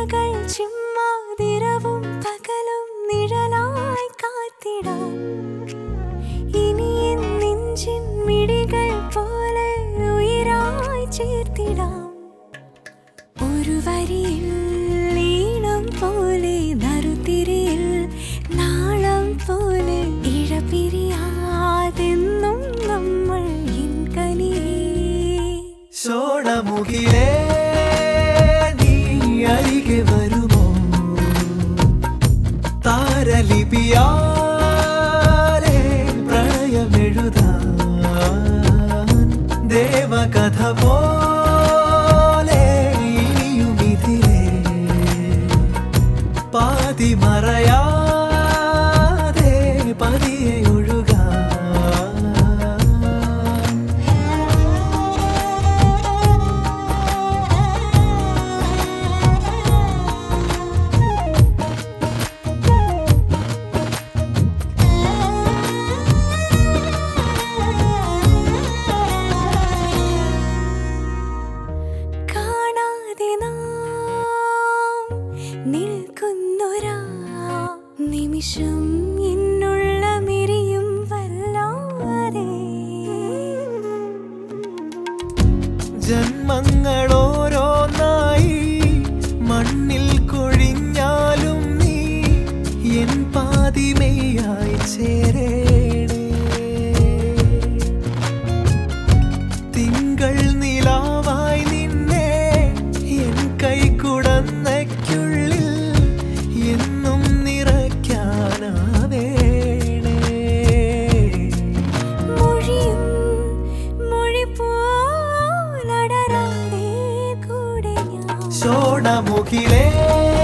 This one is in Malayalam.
മിഴികൾ ചിമ്മാതിരവും പകലും നിഴലായി കാത്തിടാം ഇനി എൻ നെഞ്ചിൻ മിഴികൾ പോലെ ഉയരായി ചേർത്തിടാം ഒരു വരിയിൽ ഈണം പോലെ നറുതിരിയിൽ നാളം പോലെ ഇഴപിരിയാതെന്നും നമ്മൾ ഇൻ കനിയേ സോണമുഖിലേ നീ അരികെ വരുമോ താരലിപിയാലേ പ്രണയമെഴുതാൻ ദേവകഥ പോലെ ഇനിയുമിതിലേ പാതി മറയാതെ പതിയെ ഒഴുകാൻ കാണാതെ നാം നിൽക്കുന്നൊരാ നിമിഷം എന്നുള്ള മിരിയും വല്ലാതെ ജന്മങ്ങളോരോന്നായി മണ്ണിൽ കൊഴിഞ്ഞാലും നീ എൻ പാതിമയായി ചേരേണേ തിങ്കൾ നിലാവായി നിന്നെ എൻ കൈക്കുടന്നയ്ക്കുള്ളിൽ എന്നും നിറയ്ക്കാനാവേണേ മൊഴിയും മൊഴി പോലടരാതെ കൂടെ ഞാൻ സോണമുഖിലേ